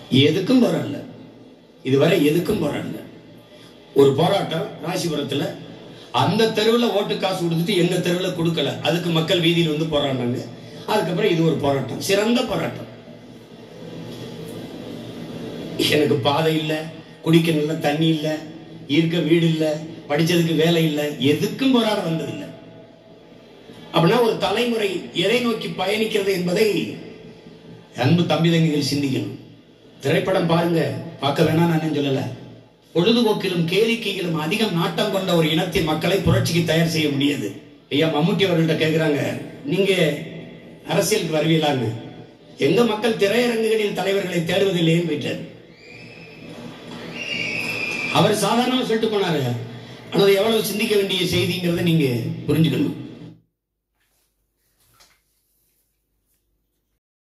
எதுக்கும் போராடல இதுவரை எதுக்கும் போராடல ஒரு போராட்டம் ராசிபுரத்துல அந்த தெருவில் ஓட்டு காசு கொடுத்துட்டு எங்க தெருவில் கொடுக்கல அதுக்கு மக்கள் வீதியில் வந்து போராடினாங்க அதுக்கப்புறம் இது ஒரு போராட்டம் சிறந்த போராட்டம் எனக்கு பாதை இல்லை குடிக்க நல்ல தண்ணி இல்லை இருக்க வீடு இல்லை படிச்சதுக்கு வேலை இல்லை எதுக்கும் போராட வந்ததில்லை அப்படின்னா ஒரு தலைமுறை எதை நோக்கி பயணிக்கிறது என்பதை அன்பு தம்பி தங்கிகள் சிந்திக்கணும் திரைப்படம் பாருங்க பார்க்க வேணாம் நான் சொல்லல பொழுதுபோக்கிலும் கேளிக்கையிலும் அதிகம் நாட்டம் கொண்ட ஒரு இனத்தின் மக்களை புரட்சிக்கு தயார் செய்ய முடியாது ஐயா மம்முட்டி அவர்கள்ட்ட கேக்குறாங்க நீங்க அரசியலுக்கு வருவீங்களான்னு எங்க மக்கள் திரையரங்குகளில் தலைவர்களை தேடுவதில்லைன்னு போயிட்டார் அவர் சாதாரணமா சொல்லிட்டு போனாரு ஆனா அது எவ்வளவு சிந்திக்க வேண்டிய செய்திங்கிறத நீங்க புரிஞ்சுக்கணும்